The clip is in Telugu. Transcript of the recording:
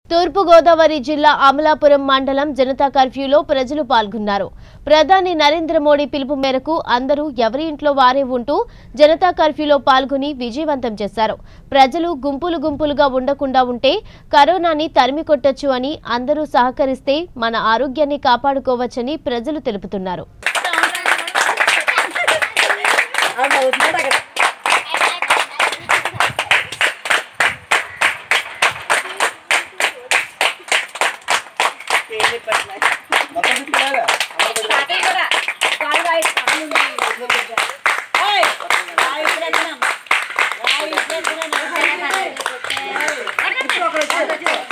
తూర్పుగోదావరి జిల్లా అమలాపురం మండలం జనతా కర్ఫ్యూలో ప్రజలు పాల్గొన్నారు ప్రధాని నరేంద్ర మోడీ పిలుపు మేరకు అందరూ ఎవరి ఇంట్లో వారే ఉంటూ జనతా కర్ఫ్యూలో పాల్గొని విజయవంతం చేశారు ప్రజలు గుంపులు గుంపులుగా ఉండకుండా ఉంటే కరోనాని తరిమి కొట్టొచ్చు అని అందరూ సహకరిస్తే మన ఆరోగ్యాన్ని కాపాడుకోవచ్చని ప్రజలు తెలుపుతున్నారు Hey!